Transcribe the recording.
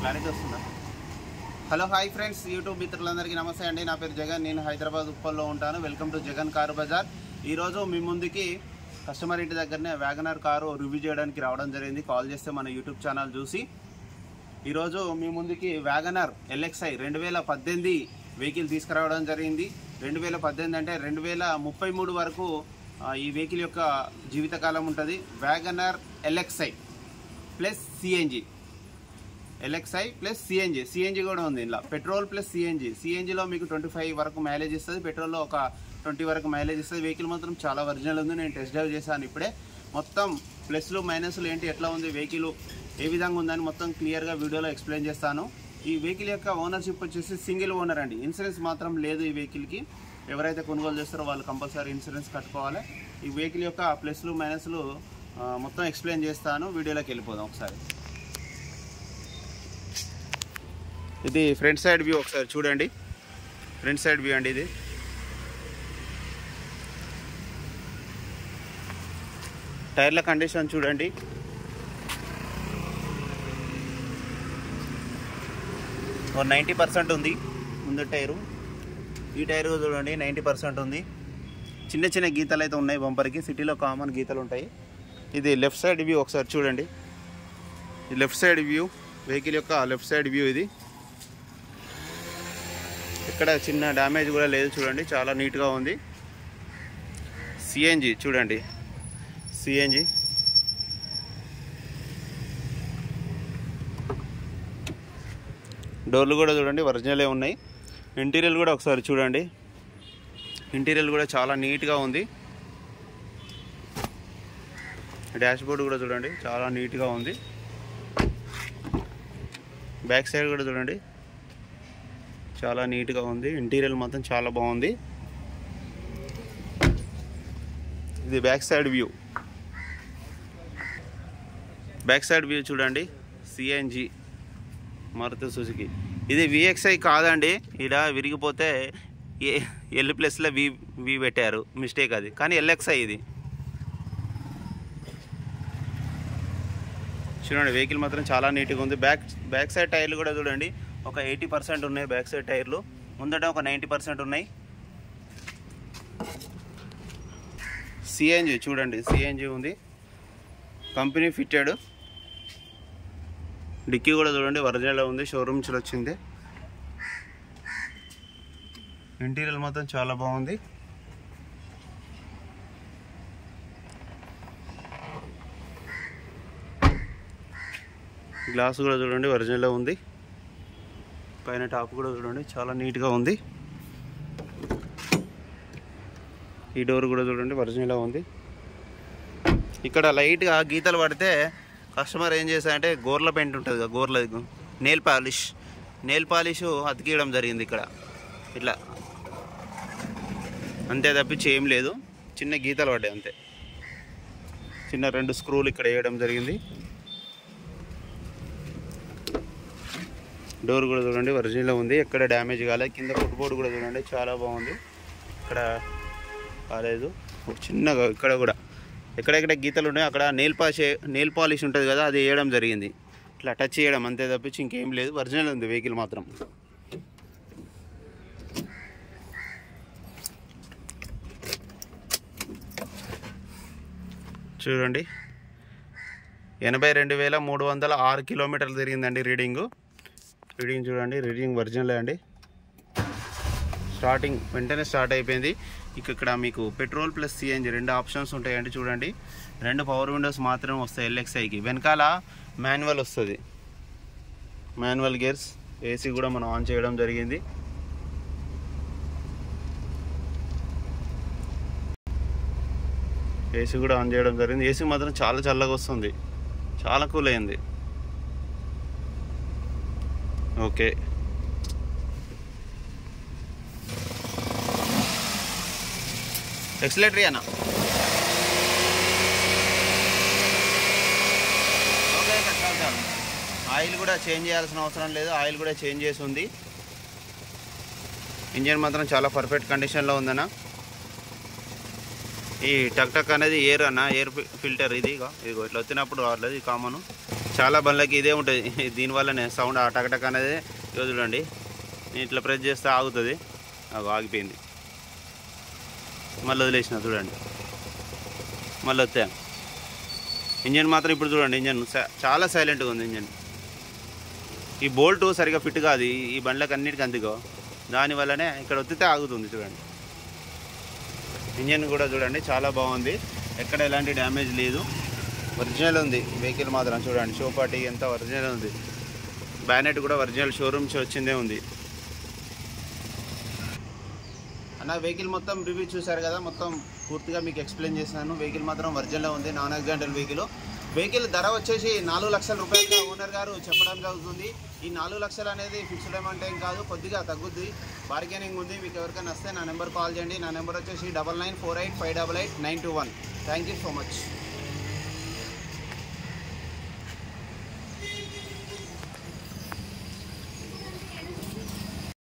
clarity వస్తుందా hello hi friends YouTube మిత్రులందరికీ నమస్తే అండి నా పేరు జగన్ నేను హైదరాబాద్ ఉప్పల్లో ఉంటాను welcome to Jagan car bazaar ఈరోజు మీ ముందుకి కస్టమర్ ఇంటి దగ్గరనే వ్యాగనర్ కారు రివ్యూ చేయడానికి రావడం జరిగింది కాల్ చేస్తే మన యూట్యూబ్ ఛానల్ చూసి ఈరోజు మీ ముందుకి వ్యాగనర్ ఎల్ఎక్స్ఐ రెండు వేల పద్దెనిమిది వెహికల్ తీసుకురావడం జరిగింది రెండు వేల పద్దెనిమిది అంటే రెండు వేల ముప్పై మూడు వరకు ఆ, ఈ వెహికల్ యొక్క జీవితకాలం ఉంటుంది WagonR LXI plus CNG LXI plus CNG CNG కూడా ఉంది ఇందులో పెట్రోల్ ప్లస్ సిఎన్జి సిఎన్జిలో మీకు ట్వంటీ ఫైవ్ వరకు మైలేజ్ ఇస్తుంది పెట్రోల్లో ఒక ట్వంటీ వరకు మైలేజ్ ఇస్తుంది వెహికల్ మాత్రం చాలా ఒరిజినల్ ఉంది నేను టెస్ట్ డ్రైవ్ చేశాను ఇప్పుడే మొత్తం ప్లస్లు మైనస్లు ఏంటి ఎట్లా ఉంది వెహికల్ ఏ విధంగా ఉందని మొత్తం క్లియర్గా వీడియోలో ఎక్స్ప్లెయిన్ చేస్తాను ఈ వెహికల్ యొక్క ఓనర్షిప్ వచ్చేసి సింగిల్ ఓనర్ అండి ఇన్సూరెన్స్ మాత్రం లేదు ఈ వెహికల్కి ఎవరైతే కొనుగోలు చేస్తారో వాళ్ళు కంపల్సరీ ఇన్సూరెన్స్ కట్టుకోవాలి ఈ వెహికల్ యొక్క ప్లస్లు మైనస్లు ఆ, మొత్తం ఎక్స్ప్లెయిన్ చేస్తాను వీడియోలోకి వెళ్ళిపోదాం ఒకసారి ఇది ఫ్రంట్ సైడ్ వ్యూ ఒకసారి చూడండి ఫ్రంట్ సైడ్ వ్యూ అండి ఇది టైర్ల కండిషన్ చూడండి ఒక నైంటీ పర్సెంట్ ఉంది ముందు టైరు ఈ టైర్ చూడండి నైంటీ పర్సెంట్ ఉంది చిన్న చిన్న గీతలు అయితే ఉన్నాయి బంపర్కి సిటీలో కామన్ గీతలు ఉంటాయి ఇది లెఫ్ట్ సైడ్ వ్యూ ఒకసారి చూడండి ఈ లెఫ్ట్ సైడ్ వ్యూ వెహికల్ యొక్క లెఫ్ట్ సైడ్ వ్యూ ఇది ఇక్కడ చిన్న డ్యామేజ్ కూడా లేదు చూడండి చాలా నీట్గా ఉంది సిఎన్జి చూడండి సిఎన్జి డోర్లు కూడా చూడండి ఒరిజినలే ఉన్నాయి ఇంటీరియర్ కూడా ఒకసారి చూడండి ఇంటీరియర్ కూడా చాలా నీట్గా ఉంది డాష్ బోర్డ్ కూడా చూడండి చాలా నీట్గా ఉంది బ్యాక్ సైడ్ కూడా చూడండి చాలా నీట్గా ఉంది ఇంటీరియర్ మాత్రం చాలా బాగుంది ఇది back side view back side view చూడండి సిఎన్జి మారుతి సుజుకి ఇది విఎక్స్ఐ కాదండి ఇలా విరిగిపోతే ఏ ఎల్ ప్లస్లో వి వి పెట్టారు మిస్టేక్ అది కానీ ఎల్ఎక్స్ఐ ఇది చూడండి వెహికల్ మాత్రం చాలా నీట్గా ఉంది బ్యాక్ బ్యాక్ సైడ్ టైర్లు కూడా చూడండి ఒక ఎయిటీ పర్సెంట్ ఉన్నాయి బ్యాక్ సైడ్ టైర్లు ముందట ఒక నైంటీ పర్సెంట్ ఉన్నాయి సిఎన్జి చూడండి సిఎన్జి ఉంది కంపెనీ ఫిట్టెడ్ డిక్కీ కూడా చూడండి ఒరిజినల్ ఉంది షోరూమ్ నుంచి వచ్చింది ఇంటీరియర్ మాత్రం చాలా బాగుంది గ్లాస్ కూడా చూడండి ఒరిజినల్ ఉంది పైన టాప్ కూడా చూడండి చాలా నీట్గా ఉంది ఈ డోర్ కూడా చూడండి ఒరిజినల్ ఉంది ఇక్కడ లైట్గా గీతలు పడితే కస్టమర్ ఏం చేశారంటే గోర్ల పెయింట్ ఉంటుంది కదా గోర్ల నేల్ పాలిష్ నేల్ పాలిష్ అతికియడం జరిగింది ఇక్కడ ఇట్లా అంతే తప్పించి ఏం లేదు చిన్న గీతలు పడ్డాయి అంతే చిన్న రెండు స్క్రూలు ఇక్కడ వేయడం జరిగింది డోర్ కూడా చూడండి ఒరిజినల్ ఉంది ఎక్కడ డ్యామేజ్ కాలేదు కింద ఫుట్బోర్డ్ కూడా చూడండి చాలా బాగుంది ఇక్కడ కాలేదు ఒక చిన్నగా ఇక్కడ కూడా ఎక్కడెక్కడ గీతలు ఉన్నాయో అక్కడ నెయిల్ పాలిష్ నెయిల్ పాలిష్ ఉంటుంది కదా అది వేయడం జరిగింది ఇట్లా టచ్ చేయడం అంతే తప్పించి ఇంకేం లేదు ఒరిజినల్ ఉంది వెహికల్ మాత్రం చూడండి ఎనభై రెండు వేల మూడు వందల ఆరు కిలోమీటర్లు తిరిగిందండి రీడింగు రీడింగ్ చూడండి రీడింగ్ ఒరిజినల్ అండి స్టార్టింగ్ వెంటనే స్టార్ట్ అయిపోయింది ఇక ఇక్కడ మీకు పెట్రోల్ ప్లస్ సిఎన్జి రెండు ఆప్షన్స్ ఉంటాయండి చూడండి రెండు పవర్ విండోస్ మాత్రమే వస్తాయి ఎల్ఎక్స్ఐకి వెనకాల మాన్యువల్ వస్తుంది మాన్యువల్ గేర్స్ ఏసీ కూడా మనం ఆన్ చేయడం జరిగింది ఏసీ కూడా ఆన్ చేయడం జరిగింది ఏసీ మాత్రం చాలా చల్లగా వస్తుంది చాలా కూల్ అయింది ఓకే ఎక్సలేటరీ అన్న ఓకే అక్క, చాలు చాలు ఆయిల్ కూడా చేంజ్ చేయాల్సిన అవసరం లేదు ఆయిల్ కూడా చేంజ్ చేసి ఉంది ఇంజన్ మాత్రం చాలా పర్ఫెక్ట్ కండిషన్లో ఉందన్న ఈ టక్ టక్ అనేది ఎయిర్ అన్న ఎయిర్ ఫిల్టర్ ఇది ఇగో ఇదిగో ఇట్లా వచ్చినప్పుడు రావట్లేదు ఇది కామన్ చాలా బండ్లకి ఇదే ఉంటుంది దీనివల్లనే సౌండ్ ఆ టక్ టక్ అనేది ఇగో చూడండి నేను ఇట్లా ప్రెస్ చేస్తే ఆగుతుంది అగో ఆగిపోయింది మళ్ళీ వదిలేసిన చూడండి మళ్ళీ వస్తాను ఇంజన్ మాత్రం ఇప్పుడు చూడండి ఇంజన్ స- చాలా సైలెంట్గా ఉంది ఇంజన్ ఈ బోల్ట్ సరిగా ఫిట్ కాదు ఈ- ఈ బండ్లకు అన్నిటికీ అందుకో దానివల్లనే ఇక్కడ ఒత్తితే ఆగుతుంది చూడండి ఇంజన్ కూడా చూడండి చాలా బాగుంది ఎక్కడ ఎలాంటి డ్యామేజ్ లేదు ఒరిజినల్ ఉంది వెహికల్ మాత్రం చూడండి షోపాటి ఎంత ఒరిజినల్ ఉంది బ్యానెట్ కూడా ఒరిజినల్ షోరూమ్ వచ్చిందే ఉంది అన్న వెహికల్ మొత్తం రివ్యూ చూశారు కదా మొత్తం పూర్తిగా మీకు ఎక్స్ప్లెయిన్ చేసినాను వెహికల్ మాత్రం ఒరిజినల్ ఉంది నాన్ యాక్సిడెంటల్ వెహికల్ వెహికల్ ధర వచ్చేసి నాలుగు లక్షల రూపాయలుగా ఓనర్ గారు చెప్పడం జరుగుతుంది ఈ నాలుగు లక్షలు అనేది ఫిక్స్డ్ అమౌంట్ ఏం కాదు కొద్దిగా తగ్గుద్ది బార్గెనింగ్ ఉంది మీకు ఎవరికైనా వస్తే నా నెంబర్ కాల్ చేయండి నా నెంబర్ వచ్చేసి double nine four eight five double eight nine two one thank you so much